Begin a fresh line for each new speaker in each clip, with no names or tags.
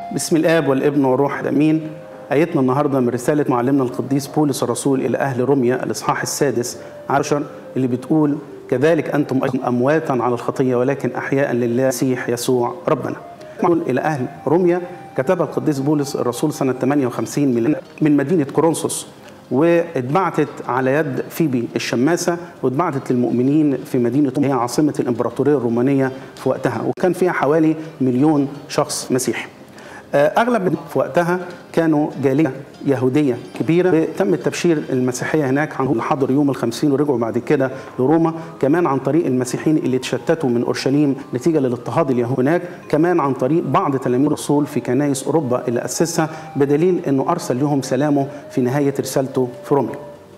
بسم الاب والابن والروح الامين ايتنا النهارده من رساله معلمنا القديس بولس الرسول الى اهل روميا الاصحاح السادس عشر اللي بتقول كذلك انتم ايضا امواتا على الخطيه ولكن احياء لله مسيح يسوع ربنا. الى اهل روميا كتبها القديس بولس الرسول سنه 58 من من مدينه كورنثوس واتبعتت على يد فيبي الشماسه واتبعتت للمؤمنين في مدينه هي عاصمه الامبراطوريه الرومانيه في وقتها وكان فيها حوالي مليون شخص مسيحي. اغلب في وقتها كانوا جاليه يهوديه كبيره تم التبشير المسيحيه هناك عن اللي حضروا يوم الخمسين ورجعوا بعد كده لروما كمان عن طريق المسيحيين اللي تشتتوا من اورشليم نتيجه للاضطهاد اليهودي هناك كمان عن طريق بعض تلاميذ الرسول في كنائس اوروبا اللي اسسها بدليل انه ارسل لهم سلامه في نهايه رسالته في روميا.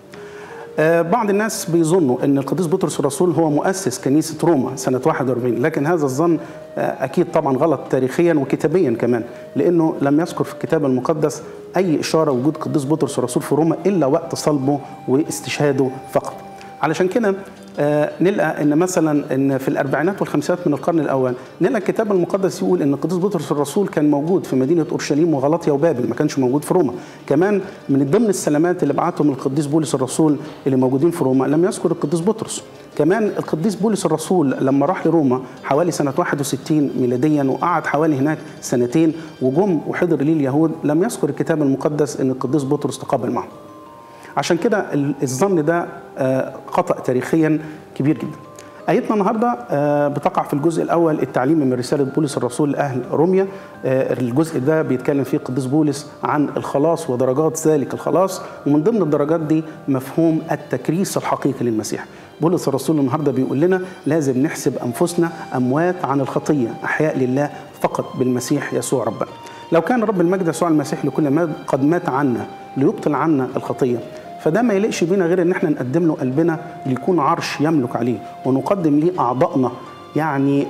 بعض الناس بيظنوا ان القديس بطرس الرسول هو مؤسس كنيسه روما سنه 41 لكن هذا الظن اكيد طبعا غلط تاريخيا وكتابيا كمان لانه لم يذكر في الكتاب المقدس اي اشاره وجود قديس بطرس الرسول في روما الا وقت صلبه واستشهاده فقط علشان كده آه نلقى ان مثلا ان في الاربعينات والخمسينات من القرن الاول نلقى الكتاب المقدس يقول ان القديس بطرس الرسول كان موجود في مدينه اورشليم وغلطيا وبابل ما كانش موجود في روما كمان من ضمن السلامات اللي بعتهم القديس بولس الرسول اللي موجودين في روما لم يذكر القديس بطرس كمان القديس بولس الرسول لما راح لروما حوالي سنه 61 ميلاديا وقعد حوالي هناك سنتين وجم وحضر ليه اليهود لم يذكر الكتاب المقدس ان القديس بطرس تقابل معه عشان كده الظن ده خطأ تاريخيا كبير جدا آيتنا النهارده بتقع في الجزء الأول التعليمي من رسالة بولس الرسول لأهل روميا الجزء ده بيتكلم فيه القديس بولس عن الخلاص ودرجات ذلك الخلاص ومن ضمن الدرجات دي مفهوم التكريس الحقيقي للمسيح بولس الرسول النهارده بيقول لنا لازم نحسب أنفسنا أموات عن الخطية أحياء لله فقط بالمسيح يسوع ربنا لو كان رب المجد يسوع المسيح لكل ما قد مات عنا ليبطل عنا الخطيه فده ما يليقش بينا غير ان احنا نقدم له قلبنا ليكون عرش يملك عليه ونقدم ليه اعضائنا يعني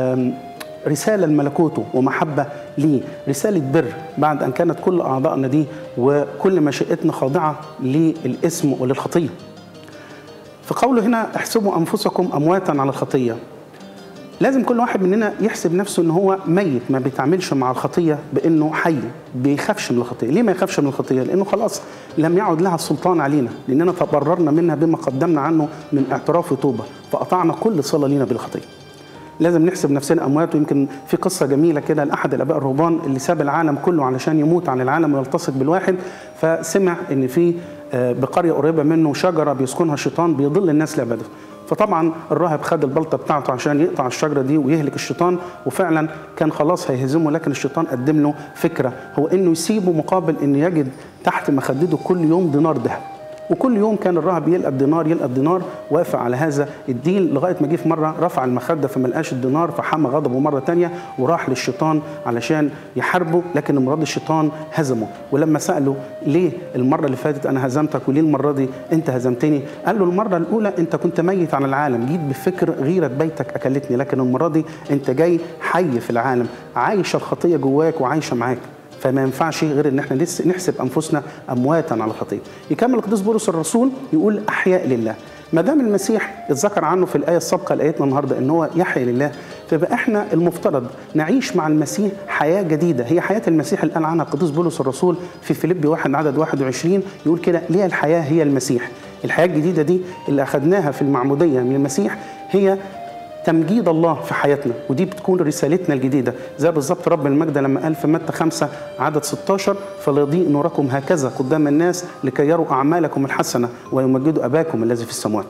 رسالة لملكوته ومحبة ليه رسالة بر بعد أن كانت كل أعضائنا دي وكل مشيئتنا خاضعة للإسم وللخطية في قوله هنا احسبوا أنفسكم أمواتا على الخطية لازم كل واحد مننا يحسب نفسه ان هو ميت ما بيتعاملش مع الخطيه بانه حي بيخافش من الخطيه ليه ما يخافش من الخطيه لانه خلاص لم يعد لها السلطان علينا لاننا تبررنا منها بما قدمنا عنه من اعتراف وتوبه فقطعنا كل صله لينا بالخطيه لازم نحسب نفسنا اموات ويمكن في قصه جميله كده لاحد الاباء الرهبان اللي ساب العالم كله علشان يموت عن العالم ويلتصق بالواحد فسمع ان في بقريه قريبه منه شجره بيسكنها الشيطان بيضل الناس لعبادته فطبعا الراهب خد البلطه بتاعته عشان يقطع الشجره دي ويهلك الشيطان وفعلا كان خلاص هيهزمه لكن الشيطان قدم له فكره هو انه يسيبه مقابل انه يجد تحت مخدته كل يوم دينار ذهب وكل يوم كان الراهب يلقى الدينار يلقى الدينار وافق على هذا الديل لغايه ما جه في مره رفع المخده فما لقاش الدينار فحمى غضبه مره تانية وراح للشيطان علشان يحاربه لكن المره دي الشيطان هزمه ولما ساله ليه المره اللي فاتت انا هزمتك وليه المره دي انت هزمتني قال له المره الاولى انت كنت ميت عن العالم جيت بفكر غيره بيتك اكلتني لكن المره دي انت جاي حي في العالم عايشه الخطيه جواك وعايشه معاك فما ينفعش غير ان احنا نحسب انفسنا امواتا على الخطيه. يكمل القديس بولس الرسول يقول احياء لله. ما دام المسيح اتذكر عنه في الايه السابقه لايتنا النهارده ان هو يحيى لله فبقى احنا المفترض نعيش مع المسيح حياه جديده هي حياه المسيح اللي قال عنها القديس بولس الرسول في فيليبي 1 عدد 21 يقول كده ليه الحياه هي المسيح. الحياه الجديده دي اللي اخذناها في المعموديه من المسيح هي تمجيد الله في حياتنا ودي بتكون رسالتنا الجديده زي بالظبط رب المجد لما قال في متى 5 عدد 16 فليضيء نوركم هكذا قدام الناس لكي يروا اعمالكم الحسنه ويمجدوا اباكم الذي في السماوات.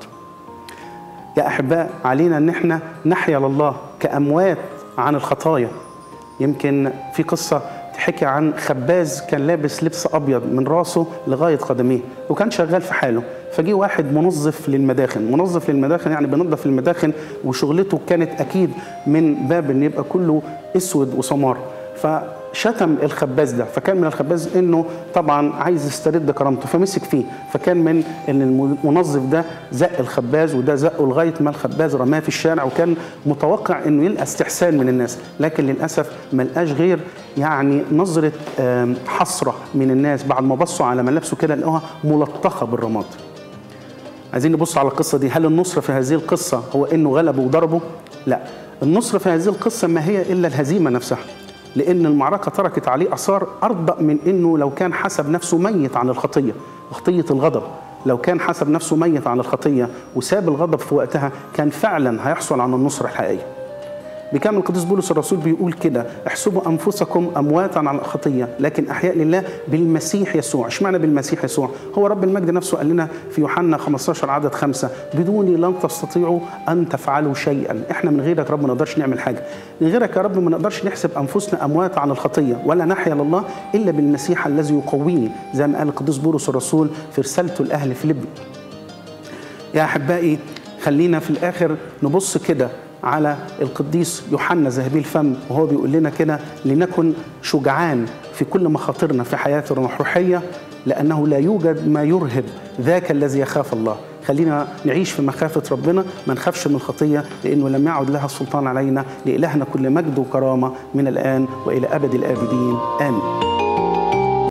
يا احباء علينا ان احنا نحيا لله كاموات عن الخطايا. يمكن في قصه تحكي عن خباز كان لابس لبس ابيض من راسه لغايه قدميه وكان شغال في حاله فجي واحد منظف للمداخن منظف للمداخن يعني بينظف المداخن وشغلته كانت اكيد من باب ان يبقى كله اسود وسمار فشتم الخباز ده فكان من الخباز انه طبعا عايز يسترد كرامته فمسك فيه فكان من ان المنظف ده زق الخباز وده زقه لغايه ما الخباز رماه في الشارع وكان متوقع انه يلقى استحسان من الناس لكن للاسف ما لقاش غير يعني نظره حسره من الناس بعد ما بصوا على ملابسه كده لقوها ملطخه بالرماد عايزين نبص على القصه دي هل النصر في هذه القصه هو انه غلبه وضربه لا النصر في هذه القصه ما هي الا الهزيمه نفسها لان المعركه تركت عليه اثار ارضى من انه لو كان حسب نفسه ميت عن الخطيه خطيه الغضب لو كان حسب نفسه ميت عن الخطيه وساب الغضب في وقتها كان فعلا هيحصل على النصره الحقيقيه بكامل القديس بولس الرسول بيقول كده احسبوا انفسكم امواتا على الخطيه لكن احياء لله بالمسيح يسوع اشمعنى بالمسيح يسوع هو رب المجد نفسه قال لنا في يوحنا 15 عدد خمسة بدوني لن تستطيعوا ان تفعلوا شيئا احنا من غيرك رب ما نقدرش نعمل حاجه من غيرك يا رب ما نقدرش نحسب انفسنا اموات عن الخطيه ولا نحيا لله الا بالمسيح الذي يقويني زي ما قال القديس بولس الرسول في رسالته لاهل فيليبي يا احبائي خلينا في الاخر نبص كده على القديس يوحنا ذهبي الفم وهو بيقول لنا كده لنكن شجعان في كل مخاطرنا في حياتنا الروحيه لانه لا يوجد ما يرهب ذاك الذي يخاف الله خلينا نعيش في مخافة ربنا ما نخافش من الخطية لأنه لم يعد لها السلطان علينا لإلهنا كل مجد وكرامة من الآن وإلى أبد الآبدين آمين